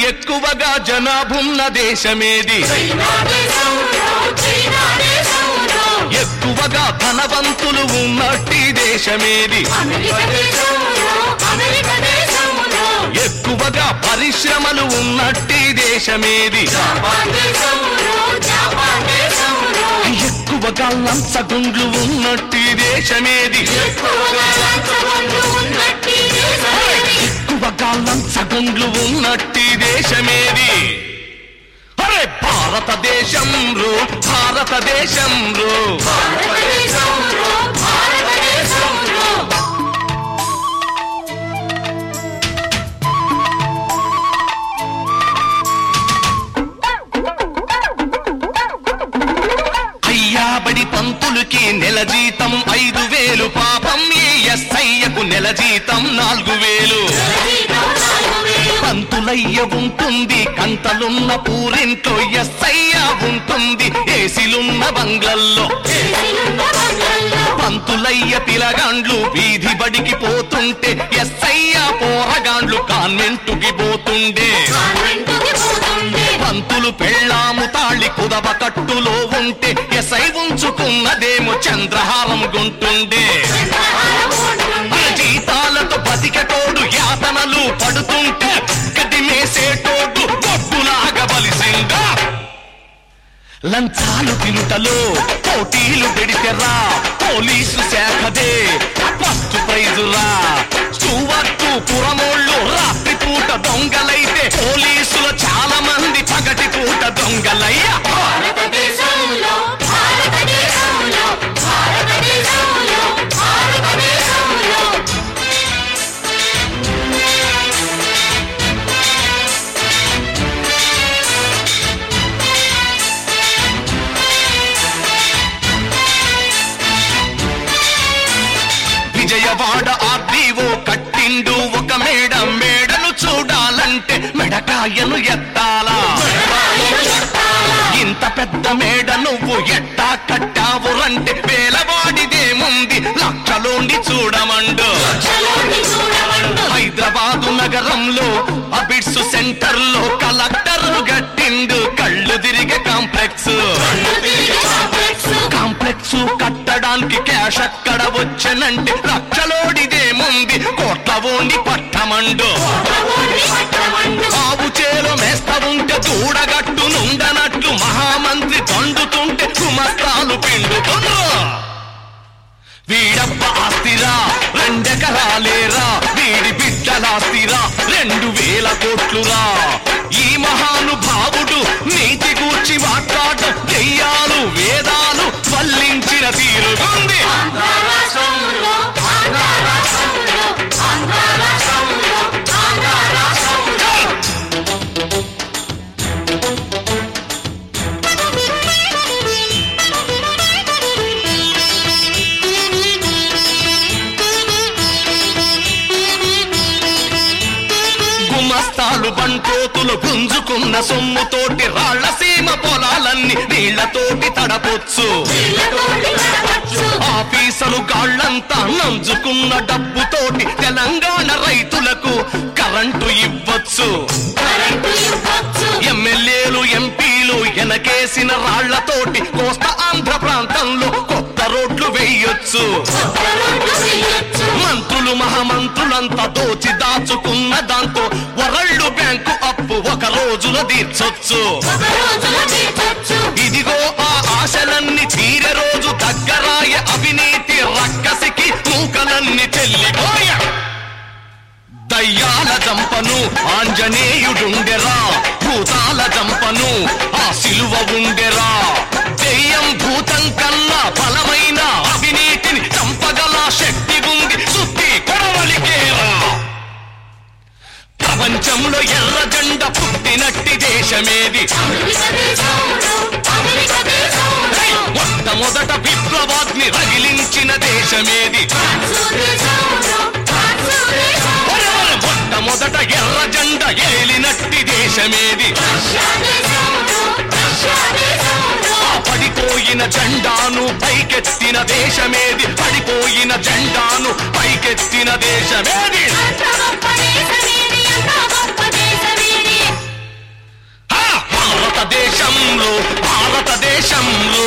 ఎక్కువగా జనాభున్న దేశమేది ఎక్కువగా ధనవంతులు ఉన్నట్టి దేశమేది ఎక్కువగా పరిశ్రమలు ఉన్నట్టి దేశమేది ఎక్కువగా లంచగుండ్లు ఉన్నట్టి దేశమేది ఎక్కువగా లంచగుండ్లు ఉన్నట్టి దేశమేది అరే భారతదేశం రో భారతదేశం రో అయ్యాబడి పంతులకి నెల జీతం ఐదు వేలు పాపం ఈ ఎస్ఐకు నెల జీతం నాలుగు వేలు పంతులయ్య ఉంటుంది కంతలున్న పూరింట్లో ఎస్ఐయ ఉంటుంది ఏసిలున్న బంగ్లల్లో పంతులయ్య పిలగాండ్లు వీధి బడికి పోతుంటే ఎస్ఐయ పోరగాండ్లు కాన్వెంటుకి పోతుండే పంతులు పెళ్ళాము తాళి కుదవ కట్టులో ఉంటే ఎసై ఉంచుకున్నదేమో చంద్రహారం గుంటుండే ఆ జీతాలతో బతికటోడు యాతనలు పడుతుంటే కదిమేసేటోడు గొప్పులాగా బలిసిందా లంచాలు తినుటలో పోటీలు పెడితెరా పోలీసు శాఖదే ఫస్ట్ ప్రైజు రా స్టూవర్టు పురమోళ్ళు రాత్రి పూట దొంగలైతే పోలీసుల చాలా మంది పగటి పూట దొంగలయ్యా భారతదేశంలో భారతదేశంలో భారతదేశంలో భారతదేశంలో విజయవాడ ఆర్డీఓ కట్టిండు ఒక మేడ మేడను చూడాలంటే మెడకాయను ఎత్తాలా ఇంత పెద్ద మేడ నువ్వు ఎట్టా కట్టావు రంటే వేలవాడిదేముంది లక్షలోండి చూడమండు చలోని చూడమండు హైదరాబాదు నగరంలో అబిడ్స్ సెంటర్ లో కలెక్టర్ గట్టిండు కళ్ళు తిరిగే కాంప్లెక్స్ తిరిగి కాంప్లెక్స్ కాంప్లెక్స్ కట్టడానికి క్యాష్ అక్కడ వచ్చనంటే లక్షలోడిదేముంది కోట్ల ఓండి పట్టమండు ఓడి పట్టమండు ఆవు చేలో మేస్త ఉంటే చూడగట్టు నుండనట్లు మహామంత్రి తండుతుంటే కుమస్తాలు పిండుతుండ్రు వీడబ్బ ఆస్తిరా రెండెకరాలేరా వీడి బిడ్డలాస్తిరా రెండు వేల కోట్లురా ఈ మహానుభావుడు నీతి గూర్చి మాట్లాడటం దెయ్యాలు వేదాలు వల్లించిన తీరుగుంది ఆంధ్ర రాష్ట్రంలో ఆంధ్ర రాష్ట్రంలో ఆంధ్ర రాష్ట్రంలో ఆంధ్ర రాష్ట్రంలో గుమస్తాలు బంటోతులు గుంజుకున్న సొమ్ముతోటి రాళ్ల సీమ పొలాలన్నీ నీళ్లతోటి తడపొచ్చు ఇళ్ళతోటి నడవచ్చు ఆఫీసరు గాళ్ళంతా నంజుకున్న డబ్బుతోటి తెలంగాణ రైతులకు కరెంటు ఇవ్వచ్చు కరెంటు ఇవ్వచ్చు ఎమ్మెల్యేలు ఎంపీలు ఎనకేసిన రాళ్లతోటి కోస్తా ఆంధ్ర ప్రాంతంలో కొత్త రోడ్లు వేయొచ్చు కొత్త రోడ్లు వేయొచ్చు మంత్రులు మహామంత్రులంతా దోచి దాచుకున్న దాంతో వరల్డ్ బ్యాంకు అప్పు ఒక రోజులో తీర్చొచ్చు ఒక రోజులో తీర్చొచ్చు ఇదిగో ఆ ఆశలన్నీ తీరే రోజు దగ్గరాయ అవినీతి రక్కసికి మూకలన్నీ చెల్లిపోయా దయ్యాల జంపను ఆంజనేయుడుండెరా భూతాల జంపను ఆ సిలువ ఉండెరా దెయ్యం భూతం కన్నా బలమైన అవినీతిని చంపగల శక్తి ఉంది సుత్తి కొడవలికేరా ప్రపంచంలో ఎర్ర జెండ పుట్టినట్టి దేశమేది అమెరికా దేశంలో అమెరికా దేశంలో మొట్టమొదట విప్లవాగ్ని రగిలించిన దేశమేది ఫ్రాన్సు దేశంలో ఫ్రాన్సు దేశంలో ఒరే ఒరే మొట్టమొదట ఎర్ర జెండ ఏలినట్టి దేశమేది రష్యా దేశంలో రష్యా దేశంలో ఆ పడిపోయిన జెండాను పైకెత్తిన దేశమేది పడిపోయిన జెండాను పైకెత్తిన దేశమేది అంత గొప్ప దేశమేది అంత గొప్ప దేశమేది దేశంలో